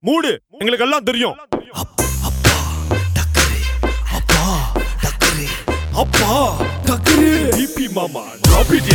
மூடு எங்களுக்கு எல்லாம் தெரியும் அப்பா டக்கரு டிபி மாமா டிராப் இட்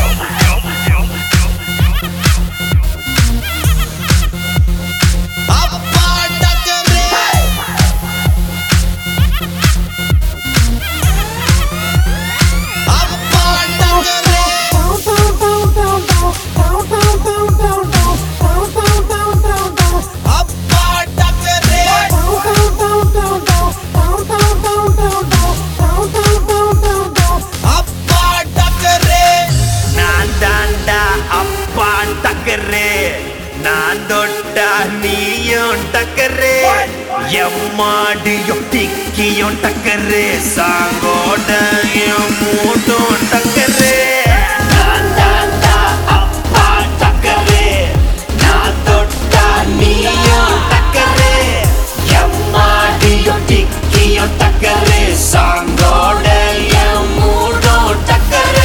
நான் தாண்டா அப்பா டக்கரு நான் தொட்டா நீயும் டக்கரு எம்மாடியும் டிக்கியும் டக்கரு சாங்கோடையும் மூட்டும் டக்கரு நான் தாண்டா அப்பா டக்கரு நான் தொட்டா நீயும் டக்கரு எம்மாடியும் டிக்கியும் டக்கரு சாங்கோடையும் மூட்டும் டக்கரு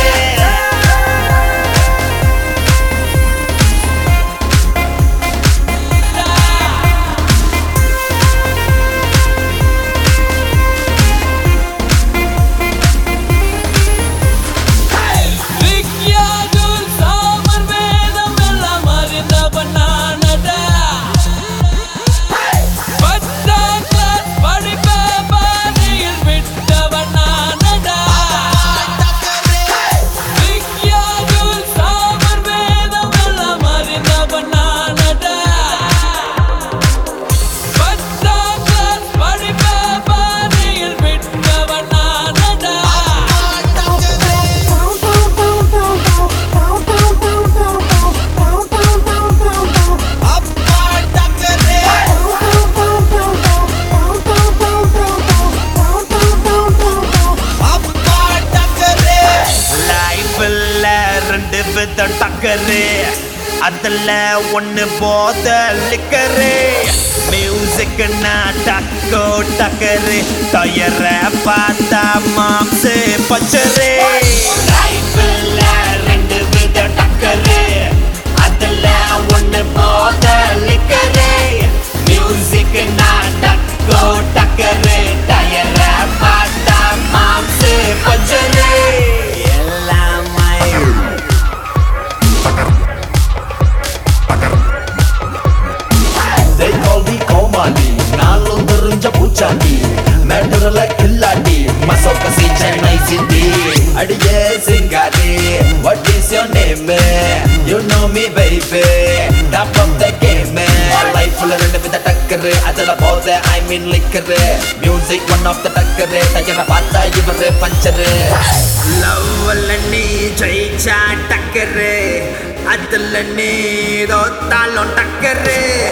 விக்கியாகுல் சாமர் வேதம் எல்லாம் அறிந்தவன் நானடா. பத்தாம் கிளாஸ் படிப்ப பாதியில் விட்டவன் நானடா. விக்கியாகுல் சாமர் வேதம் எல்லாம் அறிந்தவன் நானடா. பத்தாம் கிளாஸ் படிப்ப பாதியில் விட்டவன் நானடா. லைஃப்ல ரெண்டு விதம் டக்கரு அதுல ஒண்ணு போத லிக்கரு மியூசிக்னா டக்கோ டக்கரு டயர பார்த்தா மாம்சு பச்சரு லைஃப்ல ரெண்டு விதம் டக்கரு அதுல ஒண்ணு போத லிக்கரு மியூசிக்னா டக்கோ டக்கரு டயர பார்த்தா மாம்சு பச்சரு எல்லாமே They call me கோமாளி நாளும் தெரிஞ்ச பூச்சாண்டி மேட்டர்ல கில்லாடி மசோக்க சி சென்னை சிட்டி அடியே சிங்காரி what is your name you know me baby top of the game லைஃப்ல ரெண்டு வித டக்கரு அதுல போத I mean liquor music one of the டக்கரு டையனை பார்த்தா இவரு பஞ்சரு லவ்ல நீ ஜெயிச்சா டக்கரு அதுல நீ தோத்தாலும் டக்கரு